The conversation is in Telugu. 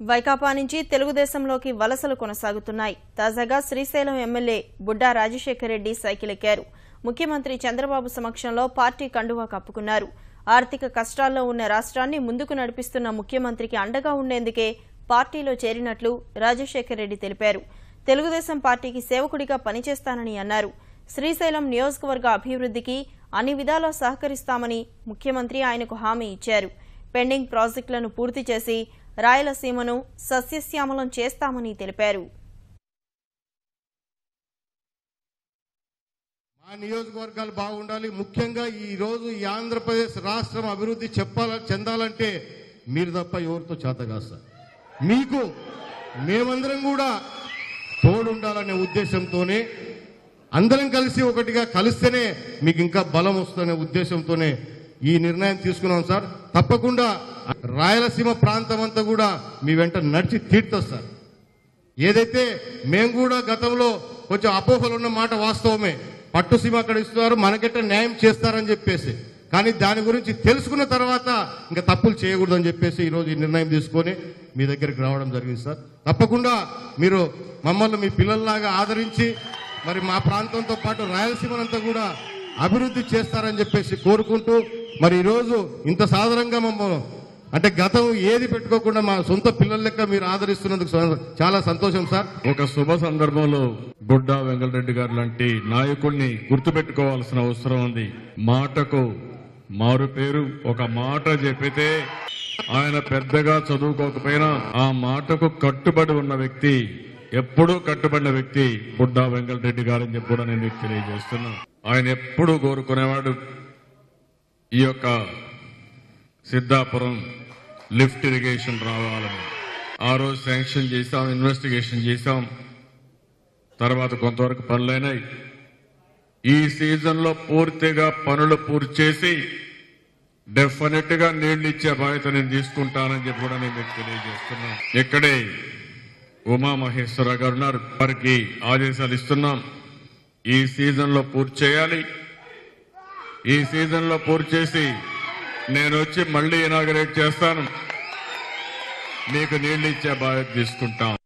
వైకాపా నుంచి తెలుగుదేశంలోకి వలసలు కొనసాగుతున్నాయి తాజాగా శ్రీశైలం ఎమ్మెల్యే బుడ్డా రాజశేఖర్ రెడ్డి సైకిల్ ఎక్కారు ముఖ్యమంత్రి చంద్రబాబు సమక్షంలో పార్టీ కండువా కప్పుకున్నారు ఆర్థిక కష్టాల్లో ఉన్న రాష్ట్రాన్ని ముందుకు నడిపిస్తున్న ముఖ్యమంత్రికి అండగా ఉండేందుకే పార్టీలో చేరినట్లు రాజశేఖర్ రెడ్డి తెలిపారు తెలుగుదేశం పార్టీకి సేవకుడిగా పనిచేస్తానని అన్నారు శ్రీశైలం నియోజకవర్గ అభివృద్ధికి అన్ని విధాలా సహకరిస్తామని ముఖ్యమంత్రి ఆయనకు హామీ ఇచ్చారు పెండింగ్ ప్రాజెక్టులను పూర్తి చేసి రాయలసీమను సస్యశ్యామలం చేస్తామని తెలిపారు మా నియోజకవర్గాలు బాగుండాలి ముఖ్యంగా ఈ రోజు ఈ ఆంధ్రప్రదేశ్ రాష్ట్రం అభివృద్ధి చెప్పాల చెందాలంటే మీరు తప్ప ఎవరితో చేత కాదు సార్ మీకు మేమందరం కూడా తోడుండాలనే ఉద్దేశంతోనే అందరం కలిసి ఒకటిగా కలిస్తేనే మీకు ఇంకా బలం వస్తుందనే ఉద్దేశంతోనే ఈ నిర్ణయం తీసుకున్నాం సార్ తప్పకుండా రాయలసీమ ప్రాంతం అంతా కూడా మీ వెంట నడిచి తీరుతుంది సార్ ఏదైతే మేము కూడా గతంలో కొంచెం అపోహలు ఉన్న మాట వాస్తవమే పట్టుసీమ అక్కడ ఇస్తున్నారు మనకెట్ట న్యాయం చేస్తారని చెప్పేసి కానీ దాని గురించి తెలుసుకున్న తర్వాత ఇంకా తప్పులు చేయకూడదని చెప్పేసి ఈరోజు ఈ నిర్ణయం తీసుకొని మీ దగ్గరికి రావడం జరిగింది సార్ తప్పకుండా మీరు మమ్మల్ని మీ పిల్లల్లాగా ఆదరించి మరి మా ప్రాంతంతో పాటు రాయలసీమనంతా కూడా అభివృద్ధి చేస్తారని చెప్పేసి కోరుకుంటూ మరి ఈరోజు ఇంత సాధారణంగా మమ్మల్ని అంటే గతం ఏది పెట్టుకోకుండా మా సొంత పిల్లల లెక్క మీరు ఆదరిస్తున్నందుకు స- చాలా సంతోషం సార్ ఒక శుభ సందర్భంలో బుడ్డా వెంకటరెడ్డి గారు లాంటి నాయకుడిని గుర్తుపెట్టుకోవాల్సిన అవసరం ఉంది మాటకు మారు పేరు ఒక మాట చెప్పితే ఆయన పెద్దగా చదువుకోకపోయినా ఆ మాటకు కట్టుబడి ఉన్న వ్యక్తి ఎప్పుడూ కట్టుబడిన వ్యక్తి బుడ్డా వెంకటరెడ్డి గారని చెప్పి కూడా నేను మీకు తెలియజేస్తున్నా ఆయన ఎప్పుడూ కోరుకునేవాడు ఈ యొక్క సిద్ధాపురం లిఫ్ట్ ఇరిగేషన్ రావాలని ఆ రోజు శాంక్షన్ చేశాం ఇన్వెస్టిగేషన్ చేశాం తర్వాత కొంతవరకు పనులైనాయి ఈ సీజన్లో పూర్తిగా పనులు పూర్తి చేసి డెఫినెట్ గా నీళ్లు ఇచ్చే బాధ్యత నేను తీసుకుంటానని చెప్పి కూడా నేను మీకు తెలియజేస్తున్నాను ఇక్కడే ఉమామహేశ్వర గారు ఉన్నారు వారికి ఆదేశాలు ఇస్తున్నాం ఈ సీజన్లో పూర్తి చేయాలి ఈ సీజన్లో పూర్తి చేసి నేను వచ్చి మళ్ళీ ఇనాగరేట్ చేస్తాను మీకు నీళ్లు ఇచ్చే బాధ్యత తీసుకుంటాం